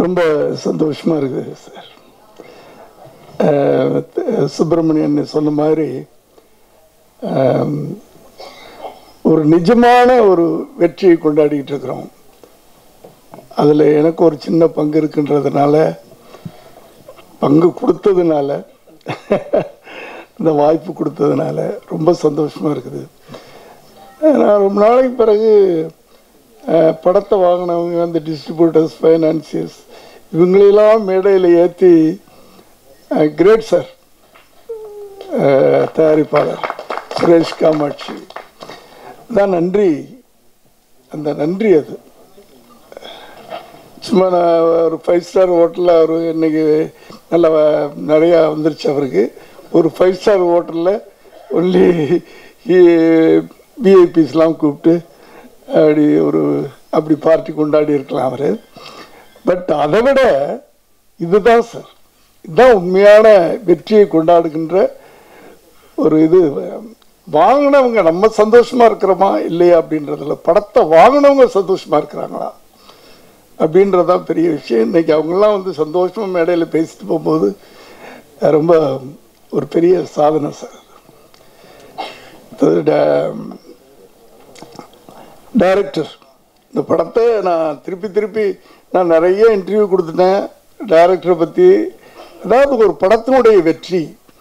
ரொம்ப சந்தோஷமா இருக்குது சார் அஹ், சுப்பிரமணியன் சொன்ன மாதிரி ஆம், ஒரு நிஜமான ஒரு வெற்றியை கொண்டாடிட்டு இருக்கிறோம் அதில் எனக்கு ஒரு சின்ன பங்கு இருக்குன்றதுனால பங்கு கொடுத்ததுனால இந்த வாய்ப்பு கொடுத்ததுனால ரொம்ப சந்தோஷமா இருக்குது நான் ரொம்ப நாளைக்கு பிறகு அஹ், படத்தை வாங்கினவங்க அந்த டிஸ்ட்ரிபியூட்டர்ஸ் ஃபைனான்சியர்ஸ் இவங்களெல்லாம் மேடையில் ஏற்றி கிரேட் சார் தயாரிப்பாளர் சுரேஷ் காமாட்சி தான் நன்றி அந்த நன்றி அது சும்மா நான் ஒரு ஃபைவ் ஸ்டார் ஹோட்டலில் அவர் இன்னைக்கு நல்ல வ- நிறையா வந்துருச்சு அவருக்கு ஒரு ஃபைவ் ஸ்டார் ஹோட்டலில் ஒன்லி விஐபிஸ்லாம் கூப்பிட்டு அப்படி ஒரு அப்படி பார்ட்டி கொண்டாடி இருக்கலாம் அவர் பட் அதை விட இதுதான் சார் இதுதான் உண்மையான வெற்றியை கொண்டாடுகின்ற ஒரு இது வாங்கினவங்க நம்ம சந்தோஷமா இருக்கிறோமா இல்லையா அப்படின்றதுல படத்தை வாங்கினவங்க சந்தோஷமா இருக்கிறாங்களா அப்படின்றதான் பெரிய விஷயம் இன்னைக்கு அவங்கெல்லாம் வந்து சந்தோஷமா மேடையில் பேசிட்டு போகும்போது அஹ், ரொம்ப ஒரு பெரிய சாதனை சார் டைரக்டர் இந்த படத்தை நான் திருப்பி திருப்பி நான் நிறைய இன்டர்வியூ கொடுத்துட்டேன் டைரக்டரை பற்றி அதாவது ஒரு படத்தினுடைய வெற்றி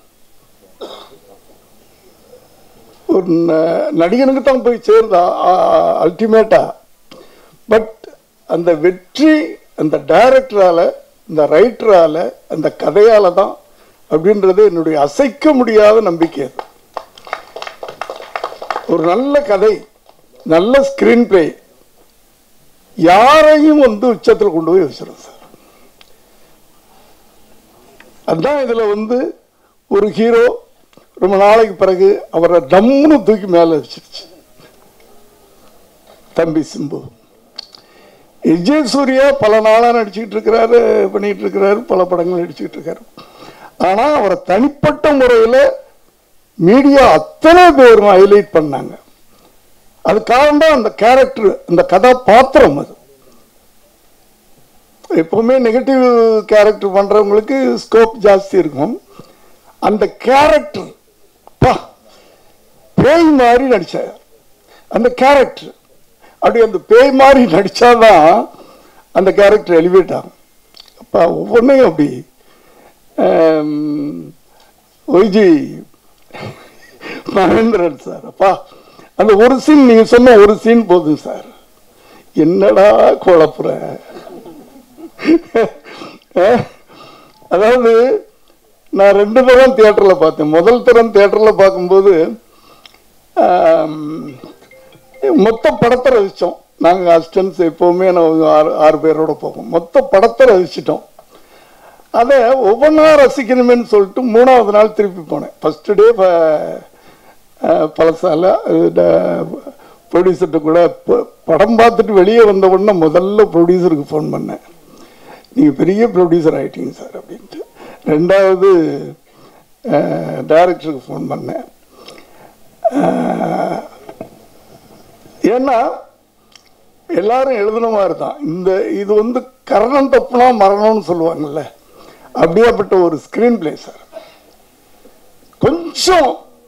ஒரு ந- நடிகனுக்கு தான் போய் சேர்ந்தா அல்டிமேட்டா பட் அந்த வெற்றி அந்த டைரக்டரால இந்த ரைட்டரால அந்த கதையால தான் அப்படின்றது என்னுடைய அசைக்க முடியாத நம்பிக்கை அது ஒரு நல்ல கதை நல்ல ஸ்கிரீன் பிளே யாரையும் வந்து உச்சத்தில் கொண்டு போய் வச்சிடும் சார் அதான் இதுல வந்து ஒரு ஹீரோ ரொம்ப நாளைக்கு பிறகு அவரை டம்னு தூக்கி மேல வச்சிருச்சு தம்பி சிம்பு விஜய் சூர்யா பல நாளா நடிச்சுக்கிட்டு இருக்கிறாரு பண்ணிட்டு இருக்கிறாரு பல படங்கள் நடிச்சுக்கிட்டு இருக்காரு ஆனா அவரை தனிப்பட்ட முறையில் மீடியா அத்தனை பேரும் ஹைலைட் பண்ணாங்க அது காரணம் அந்த கேரக்டர் அந்த கதாபாத்திரம் அது எப்பவுமே நெகட்டிவ் கேரக்டர் பண்றவங்களுக்கு ஸ்கோப் ஜாஸ்தி இருக்கும் அந்த கேரக்டர் பா பேய் மாதிரி நடிச்சார் அந்த கேரக்டர் அப்படி அந்த பேய் மாதிரி நடிச்சாதான் அந்த கேரக்டர் எலிவேட் ஆகும் அப்பா ஒவ்வொன்றையும் அப்படி ஆம், ஒய்ஜி மகேந்திரன் சார் அப்பா அந்த ஒரு சீன் நீங்க சொன்ன ஒரு சீன் போதும் சார் என்னடா குழப்புற அஹ், அதாவது நான் ரெண்டு தரம் தியேட்டர்ல பார்த்தேன் முதல் தரம் தியேட்டர்ல பார்க்கும்போது ஆம், மொத்த படத்தை ரசிச்சோம் நாங்கள் அசிஸ்டன்ஸ் எப்போவுமே நான் ஆறு ஆறு பேரோட போவோம் மொத்த படத்தை ரசிச்சிட்டோம் அதை ஒவ்வொன்றா ரசிக்கணுமேன்னு சொல்லிட்டு மூணாவது நாள் திருப்பி போனேன் ஃபர்ஸ்ட் டே பழசால ப்ரொடியூசர்கிட்ட கூட ப- படம் பார்த்துட்டு வெளியே வந்த உடனே முதல்ல ப்ரொடியூசருக்கு ஃபோன் பண்ணேன் நீங்கள் பெரிய ப்ரொடியூசர் ஆயிட்டீங்க சார் அப்படின்ட்டு ரெண்டாவது டைரக்டருக்கு ஃபோன் பண்ணேன் அஹ், ஏன்னா எல்லாரும் எழுதுன மாதிரி தான் இந்த இது வந்து கரணம் தப்புனா மரணம்னு சொல்லுவாங்கல்ல அப்படியாப்பட்ட ஒரு ஸ்கிரீன் பிளே சார் கொஞ்சம்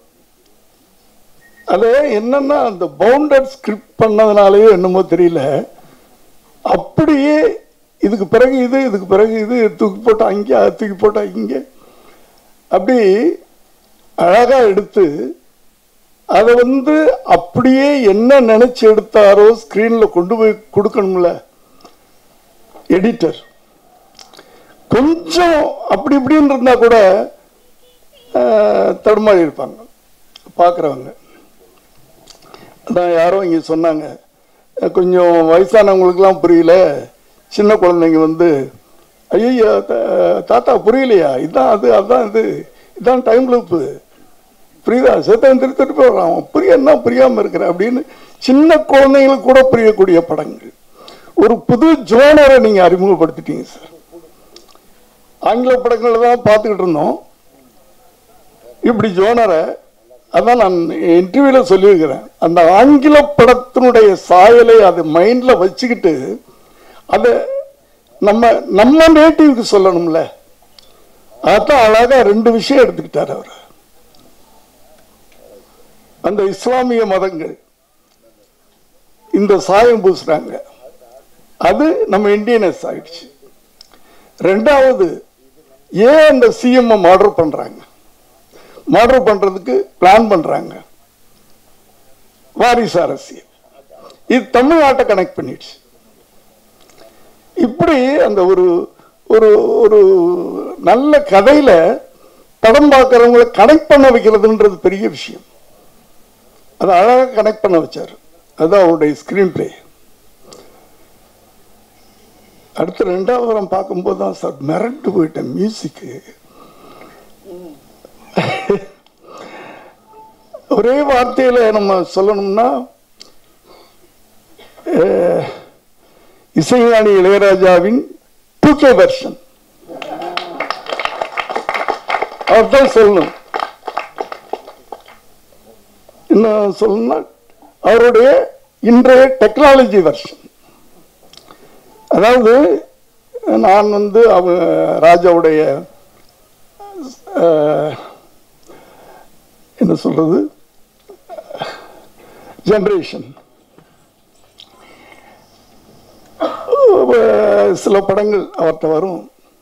அது என்னன்னா அந்த பவுண்டட் ஸ்கிரிப்ட் பண்ணதுனாலயோ என்னமோ தெரியல அப்படியே இதுக்கு பிறகு இது இதுக்கு பிறகு இது தூக்கி போட்டா அங்கே அது தூக்கி போட்டா இங்கே அப்படி அழகா எடுத்து அதை வந்து அப்படியே என்ன நினைச்சு எடுத்தாரோ ஸ்கிரீன்ல கொண்டு போய் கொடுக்கணும்ல எடிட்டர் கொஞ்சம் அப்படி இப்படின்னு இருந்தா கூட ஆஹ், தடுமாறி இருப்பாங்க பார்க்குறவங்க அதான் யாரோ இங்கே சொன்னாங்க அஹ், கொஞ்சம் வயசானவங்களுக்குலாம் புரியல சின்ன குழந்தைங்க வந்து ஐயோ தாத்தா புரியலையா இதான் அது அதான் இது இதான் டைம் லூப்பு புரியுதா சேத்தன் திருத்திட்டு போடுறான் அவன் புரிய என்ன புரியாம இருக்கிற அப்படின்னு சின்ன குழந்தைங்களுக்கு கூட புரியக்கூடிய படங்கள் ஒரு புது ஜோனரை நீங்க அறிமுகப்படுத்திட்டீங்க சார் ஆங்கில படங்களை தான் பார்த்துக்கிட்டு இருந்தோம் இப்படி ஜோனரை அதான் நான் இன்டர்வியூல சொல்லியிருக்கிறேன் அந்த ஆங்கில படத்தினுடைய சாயலை அதை மைண்ட்ல வச்சுக்கிட்டு அதை நம்ம நம்ம நேட்டிவ்க்கு சொல்லணும்ல அதான் அழகா ரெண்டு விஷயம் எடுத்துக்கிட்டார் அவர் அந்த இஸ்லாமிய மதங்கள் இந்த சாயம் பூசுறாங்க அது நம்ம இந்தியனஸ் ஆயிடுச்சு ரெண்டாவது ஏன் அந்த சிஎம் ஆர்டர் பண்றாங்க ஆர்டர் பண்றதுக்கு பிளான் பண்றாங்க வாரிசு அரசியல் இது தமிழ்நாட்டை கனெக்ட் பண்ணிடுச்சு இப்படி அந்த ஒரு ஒரு ஒரு நல்ல கதையில படம் பார்க்கறவங்களை கனெக்ட் பண்ண வைக்கிறதுன்றது பெரிய விஷயம் அதை அழகாக கனெக்ட் பண்ண வச்சார் அதுதான் அவருடைய ஸ்கிரீன் பிளே அடுத்து ரெண்டாவது வாரம் பார்க்கும்போது தான் சார் மிரண்டு போயிட்டேன் மியூசிக்கு ஒரே வார்த்தையில நம்ம சொல்லணும்னா அஹ், இசைஞானி இளையராஜாவின் டூ கே வெர்ஷன் அவர்தான் சொல்லணும் இன்னும் சொல்லணும்னா அவருடைய இன்றைய டெக்னாலஜி வெர்ஷன் அதாவது நான் வந்து அவ ராஜாவுடைய அஹ், என்ன சொல்றது ஜெனரேஷன் சில படங்கள் அவர்கிட்ட வரும்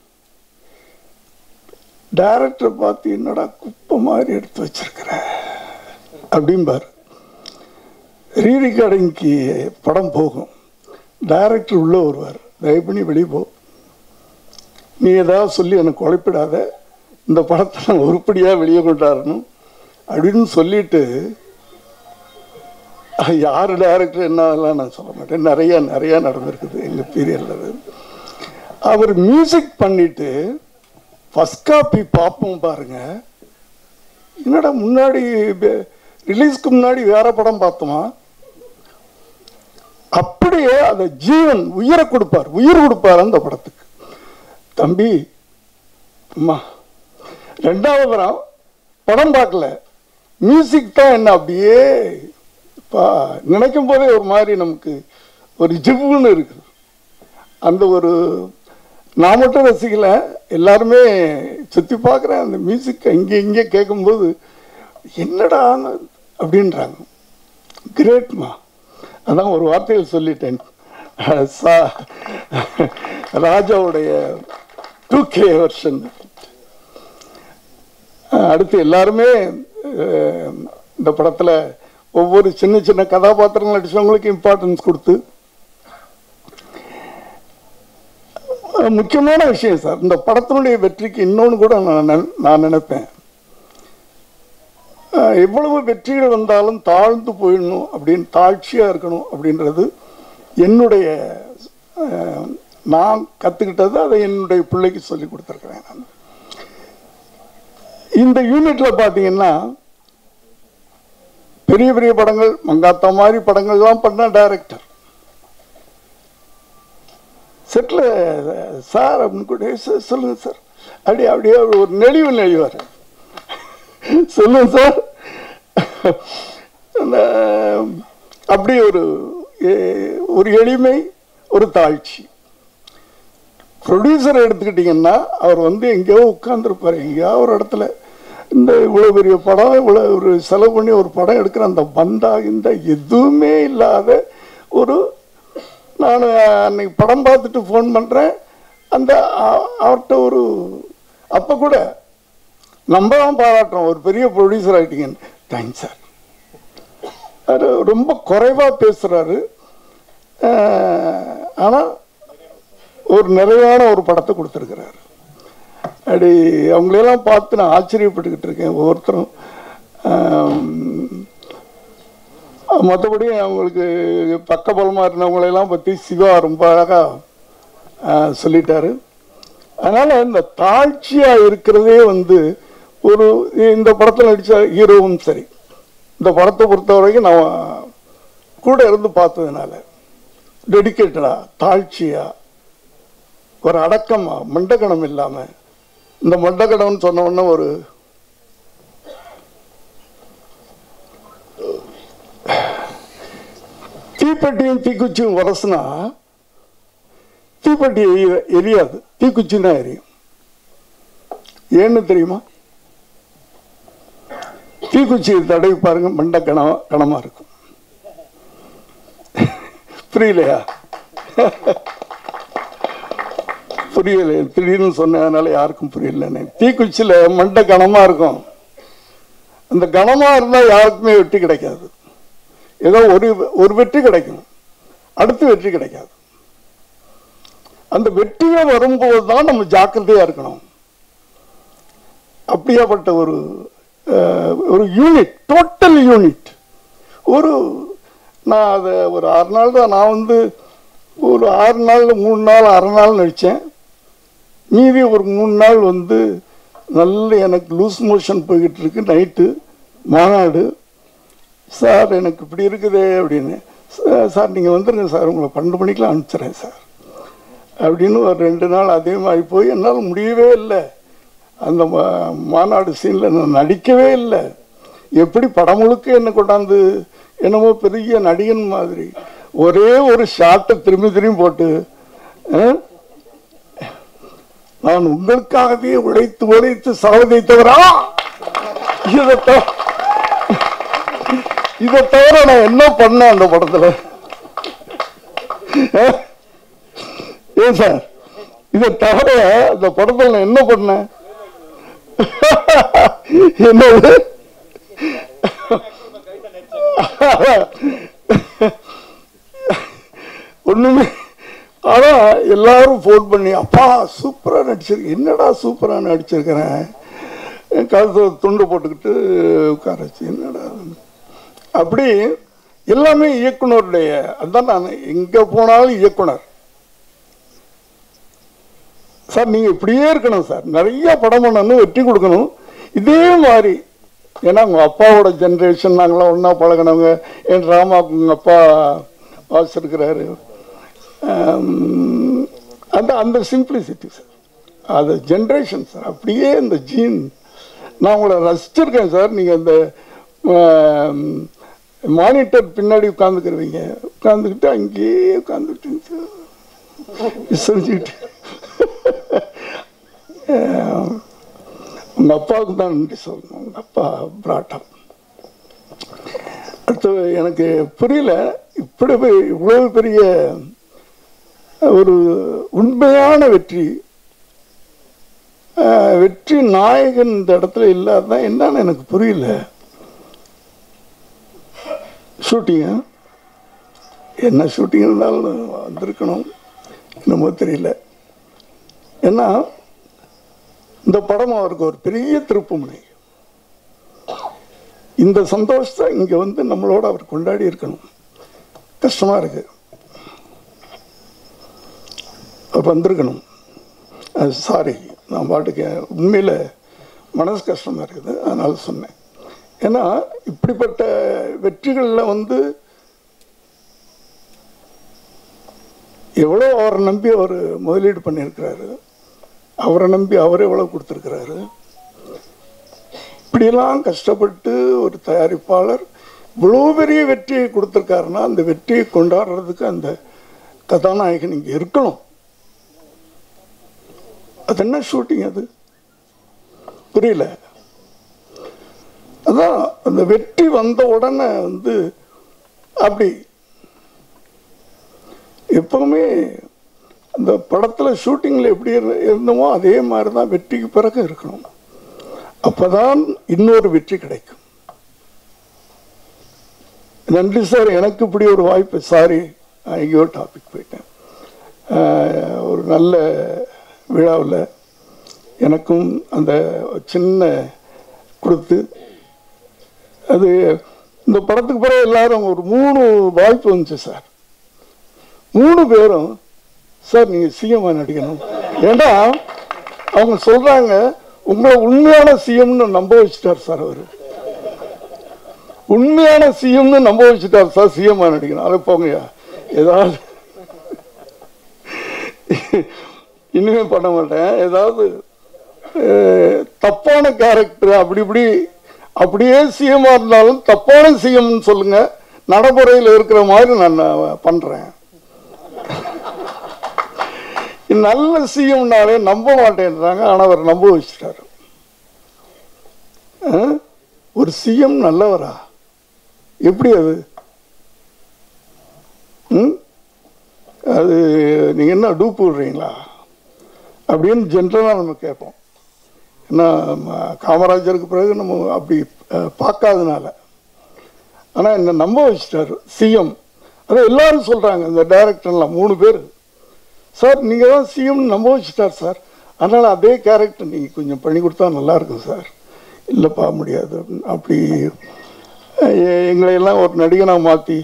டைரக்டர் பார்த்து என்னடா குப்பை மாதிரி எடுத்து வச்சிருக்கிற அப்படிம்பார் ரீ ரெக்கார்டிங்க்கு படம் போகும் டைரக்டர் உள்ள வருவார் தயவு பண்ணி வெளியே போ நீ ஏதாவது சொல்லி எனக்கு குழப்பிடாத இந்த படத்தை நான் உருப்படியாக வெளியே கொண்டாடணும் அப்படின்னு சொல்லிட்டு அஹ், யார் டைரக்டர் என்னலாம் நான் சொல்ல மாட்டேன் நிறைய நிறைய நடந்திருக்குது எங்கள் பீரியடில் அவர் மியூசிக் பண்ணிட்டு ஃபஸ்ட் காப்பி பார்ப்போம் பாருங்க என்னடா முன்னாடி ரிலீஸ்க்கு முன்னாடி வேற படம் பார்த்தோமா அப்படியே அந்த ஜீவன் உயிரை கொடுப்பார் உயிர் கொடுப்பார் அந்த படத்துக்கு தம்பி அம்மா ரெண்டாவது தரம் படம் பார்க்கல மியூசிக் தான் என்ன அப்படியே பா நினைக்கும் போதே ஒரு மாதிரி நமக்கு ஒரு ஜிவ்வுன்னு இருக்குது அந்த ஒரு நான் மட்டும் ரசிக்கல எல்லாருமே சுற்றி பார்க்குறேன் அந்த மியூசிக் இங்கே இங்கே கேட்கும்போது என்னடா அப்படின்றாங்க கிரேட்மா அதான் ஒரு வார்த்தையில் சொல்லிட்டேன் அஹ் சா ராஜாவுடைய டூ கே வெர்ஷன் அடுத்து எல்லாருமே அஹ், இந்த படத்தில் ஒவ்வொரு சின்ன சின்ன கதாபாத்திரங்கள் நடிச்சவங்களுக்கு இம்பார்ட்டன்ஸ் கொடுத்து அஹ், முக்கியமான விஷயம் சார் இந்த படத்தினுடைய வெற்றிக்கு இன்னொன்று கூட நான் நினை- நான் நினைப்பேன் அஹ், எவ்வளவு வெற்றிகள் வந்தாலும் தாழ்ந்து போயிடணும் அப்படின்னு தாழ்ச்சியாக இருக்கணும் அப்படின்றது என்னுடைய அஹ், நான் கற்றுக்கிட்டது அதை என்னுடைய பிள்ளைக்கு சொல்லி கொடுத்துருக்குறேன் நான் இந்த யூனிட்ல பார்த்தீங்கன்னா பெரிய பெரிய படங்கள் மங்காத்தா மாதிரி படங்கள்லாம் பண்ண டைரக்டர் செட்டில் சார் அப்படின்னு கூட "ஏய், சார் சொல்லுங்க சார் அப்படியே அப்படியே ஒரு நெளிவு நெளிவார் சொல்லுங்க சார் அந்த அப்படி ஒரு எ- ஒரு எளிமை ஒரு தாழ்ச்சி ப்ரொடியூசர் எடுத்துக்கிட்டிங்கன்னா அவர் வந்து எங்கேயோ உட்காந்துருப்பார் எங்கேயோ ஒரு இடத்துல இந்த இவ்வளோ பெரிய படம் இவ்வளோ ஒரு செலவு பண்ணி ஒரு படம் எடுக்கிற அந்த பந்தா இந்த எதுவுமே இல்லாத ஒரு நான் அன்னைக்கு படம் பார்த்துட்டு ஃபோன் பண்ணுறேன் அந்த அ- அவர்கிட்ட ஒரு அப்போ கூட நம்ம தான் பாராட்டுறோம் ஒரு பெரிய ப்ரொடியூசர் ஆகிட்டீங்கன்னு தேங்க்ஸ் சார் அவர் ரொம்ப குறைவாக பேசுகிறாரு ஆனால் ஒரு நிறைவான ஒரு படத்தை கொடுத்துருக்கிறாரு அப்படி அவங்களெல்லாம் பார்த்து நான் ஆச்சரியப்பட்டுக்கிட்டு இருக்கேன் ஒவ்வொருத்தரும் மற்றபடி அவங்களுக்கு பக்கபலமாக இருந்தவங்களெல்லாம் பற்றி சிவா ரொம்ப அழகாக சொல்லிட்டாரு அதனால் இந்த தாழ்ச்சியாக இருக்கிறதே வந்து ஒரு இந்த படத்தில் நடித்த ஹீரோவும் சரி இந்த படத்தை பொறுத்த வரைக்கும் நான் கூட இருந்து பார்த்ததுனால டெடிக்கேட்டடா தாழ்ச்சியா ஒரு அடக்கமா மண்டகணம் இல்லாம இந்த மண்டகணம்னு சொன்ன உடனே ஒரு தீப்பெட்டியும் தீக்குச்சியும் உரசுனா தீ தீப்பெட்டி எரிய- எரியாது தீக்குச்சி தான் எரியும் ஏன்னு தெரியுமா தீக்குச்சியை தடவி பாருங்க மண்டை கணமா கணமா இருக்கும் புரியலையா புரியல திடீர்னு சொன்னதுனால யாருக்கும் புரியலன்னு தீக்குச்சியில மண்டை கனமா இருக்கும் அந்த கனமா இருந்தா யாருக்குமே வெற்றி கிடைக்காது ஏதோ ஒரு ஒரு வெற்றி கிடைக்கும் அடுத்து வெற்றி கிடைக்காது அந்த வெற்றியே வரும்போது தான் நம்ம ஜாக்கிரதையா இருக்கணும் அப்படியாப்பட்ட ஒரு அஹ், ஒரு யூனிட் டோட்டல் யூனிட் ஒரு நான் அதை ஒரு ஆறு நாள் தான் நான் வந்து ஒரு ஆறு நாள் மூணு நாள் அரை நாள் நடித்தேன் மீதி ஒரு மூணு நாள் வந்து நல்ல எனக்கு லூஸ் மோஷன் போய்கிட்டு இருக்கு நைட்டு மாநாடு சார் எனக்கு இப்படி இருக்குதே அப்படின்னு "சா- சார் நீங்கள் வந்துருங்க சார் உங்களை பன்னெண்டு மணிக்கெலாம் அனுப்பிச்சிடுறேன் சார் அப்படின்னு ஒரு ரெண்டு நாள் அதே மாதிரி போய் என்னால் முடியவே இல்லை அந்த மா- மாநாடு சீனில் நான் நடிக்கவே இல்லை எப்படி படம் முழுக்க என்ன கொண்டாந்து என்னமோ பெரிய நடிகன் மாதிரி ஒரே ஒரு ஷாட்டை திரும்பி திரும்பி போட்டு அஹ், நான் உங்களுக்காகவே உழைத்து உழைத்து சாவதைத்தவரா இதை தவிர இதை தவிர நான் என்ன பண்ணேன் அந்த படத்துல அஹ்? ஏன் சார் இதை தவிர அந்த படத்துல நான் என்ன பண்ணேன் என்னது ஒண்ணுமே ஆனா எல்லாரும் ஃபோன் பண்ணி அப்பா சூப்பரா நடிச்சிருக்க என்னடா சூப்பரா நடிச்சிருக்கிறேன் கழுத்து துண்டு போட்டுக்கிட்டு உட்கார வச்சு என்னடா இது? அப்படி எல்லாமே இயக்குனருடைய அதான் நான் எங்க போனாலும் இயக்குனர் சார் நீங்க இப்படியே இருக்கணும் சார் நிறைய படம் பண்ணணும் வெற்றி கொடுக்கணும் இதே மாதிரி ஏன்னா உங்க அப்பாவோட ஜென்ரேஷன் நாங்களாம் ஒண்ணா பழகினவங்க என் ராமாவுக்கு உங்க அப்பா வாசிருக்கிறாரு ஆம், அந்த அந்த சிம்பிளிசிட்டி சார் அது ஜென்ரேஷன் சார் அப்படியே இந்த ஜீன் நான் உங்களை ரசிச்சிருக்கேன் சார் நீங்கள் இந்த மானிட்டர் பின்னாடி உட்காந்துக்கிறவங்க உட்காந்துக்கிட்டு அங்கேயே உட்காந்துக்கிட்டீங்க சார் விசரிச்சுக்கிட்டு உங்க அப்பாவுக்கு தான் நன்றி சொல்லணும் உங்க அப்பா பிராட்டம் அடுத்து எனக்கு புரியல இப்படி பெ- இவ்வளவு பெரிய ஒரு உண்மையான வெற்றி அஹ், வெற்றி நாயகன் இந்த இடத்துல இல்லாதான் என்னன்னு எனக்கு புரியல ஷூட்டிங்க என்ன ஷூட்டிங் இருந்தாலும் வந்திருக்கணும் என்னமோ தெரியல ஏன்னா இந்த படம் அவருக்கு ஒரு பெரிய திருப்புமுனை இந்த சந்தோஷத்தை இங்க வந்து நம்மளோட அவர் கொண்டாடி இருக்கணும் கஷ்டமா இருக்கு அவர் வந்திருக்கணும் சாரி நான் பாட்டுக்கு உண்மையில மனசு கஷ்டமா இருக்குது அதனால சொன்னேன் ஏன்னா இப்படிப்பட்ட வெற்றிகளில் வந்து எவ்வளோ அவரை நம்பி அவர் முதலீடு பண்ணியிருக்கிறாரு அவரை நம்பி அவர் எவ்வளோ கொடுத்துருக்கிறாரு இப்படியெல்லாம் கஷ்டப்பட்டு ஒரு தயாரிப்பாளர் இவ்வளோ பெரிய வெற்றியை கொடுத்துருக்காருன்னா அந்த வெற்றியை கொண்டாடுறதுக்கு அந்த கதாநாயகன் இங்கே இருக்கணும் அது என்ன ஷூட்டிங் அது புரியல அதான் அந்த வெற்றி வந்த உடனே வந்து அப்படி எப்பவுமே அந்த படத்துல ஷூட்டிங்ல எப்படி இரு- இருந்தோமோ அதே மாதிரி தான் வெற்றிக்கு பிறகு இருக்கணும் அப்பதான் இன்னொரு வெற்றி கிடைக்கும் நன்றி சார் எனக்கு இப்படி ஒரு வாய்ப்பு சாரி எங்கேயோ டாபிக் போயிட்டேன் ஆஹ், ஒரு நல்ல விழாவில் எனக்கும் அந்த சின்ன கொடுத்து அது இந்த படத்துக்கு பிறகு எல்லாரும் ஒரு மூணு வாய்ப்பு வந்துச்சு சார் மூணு பேரும் சார் நீங்க சிஎம் நடிக்கணும் ஏண்டா அவங்க சொல்றாங்க உங்களை உண்மையான சிஎம்னு நம்ப வச்சுட்டார் சார் அவரு உண்மையான சிஎம்னு நம்ப வச்சுட்டார் சார் சிஎம் நடிக்கணும் அதை போங்கய்யா ஏதாவது இனிமே பண்ண மாட்டேன் ஏதாவது அஹ், தப்பான கேரக்டர் அப்படி இப்படி அப்படியே சிஎம்மா இருந்தாலும் தப்பான சிஎம்னு சொல்லுங்க நடைமுறையில் இருக்கிற மாதிரி நான் பண்றேன் நல்ல சிஎம்னாலே நம்ப மாட்டேன்றாங்க ஆனால் அவர் நம்ப வச்சுட்டாரு ஆ? ஒரு சிஎம் நல்லவரா எப்படி அது ம் அது நீங்கள் என்ன டூப் விடுறீங்களா அப்படின்னு ஜென்ரலாக நம்ம கேட்போம் ஏன்னா ம- காமராஜருக்கு பிறகு நம்ம அப்படி அஹ், பார்க்காதனால ஆனால் என்னை நம்ப வச்சிட்டாரு சிஎம் அதான் எல்லாரும் சொல்கிறாங்க இந்த டைரக்டர்லாம் மூணு பேர் சார் நீங்கள் தான் சிஎம் நம்ப வச்சிட்டார் சார் அதனால் அதே கேரக்டர் நீங்கள் கொஞ்சம் பண்ணி கொடுத்தா நல்லா இருக்கும் சார் இல்லைப்பா முடியாது அப்படின்னு. அப்படி அஹ், எ- எங்களை எல்லாம் ஒரு நடிகனாக மாற்றி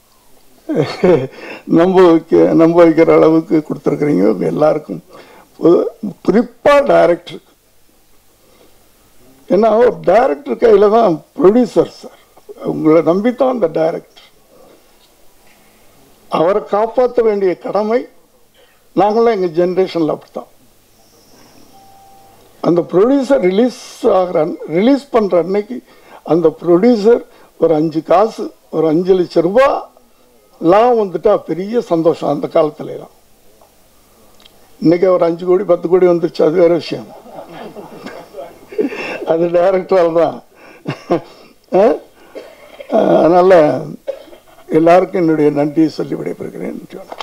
நம்ப வைக்க நம்ப வைக்கிற அளவுக்கு கொடுத்துருக்குறீங்க உங்க எல்லாருக்கும் குறிப்பாக டைரக்டருக்கு ஏன்னா ஒரு டைரக்டர் கையில் தான் ப்ரொடியூசர் சார் உங்களை நம்பித்தான் அந்த டைரக்டர் அவரை காப்பாற்ற வேண்டிய கடமை நாங்களாம் எங்கள் ஜென்ரேஷனில் அப்படித்தான் அந்த ப்ரொடியூசர் ரிலீஸ் ஆகிற ரிலீஸ் பண்ணுற அன்னைக்கு அந்த ப்ரொடியூசர் ஒரு அஞ்சு காசு ஒரு அஞ்சு லட்சம் ரூபாய் லாம் வந்துட்டா பெரிய சந்தோஷம் அந்த காலத்துல எல்லாம் இன்னைக்கு ஒரு அஞ்சு கோடி பத்து கோடி வந்துருச்சு அது வேற விஷயம் அது டைரக்டரால் தான் அஹ்? அஹ், அதனால எல்லாருக்கும் என்னுடைய நன்றியை சொல்லி விடைபெறுகிறேன்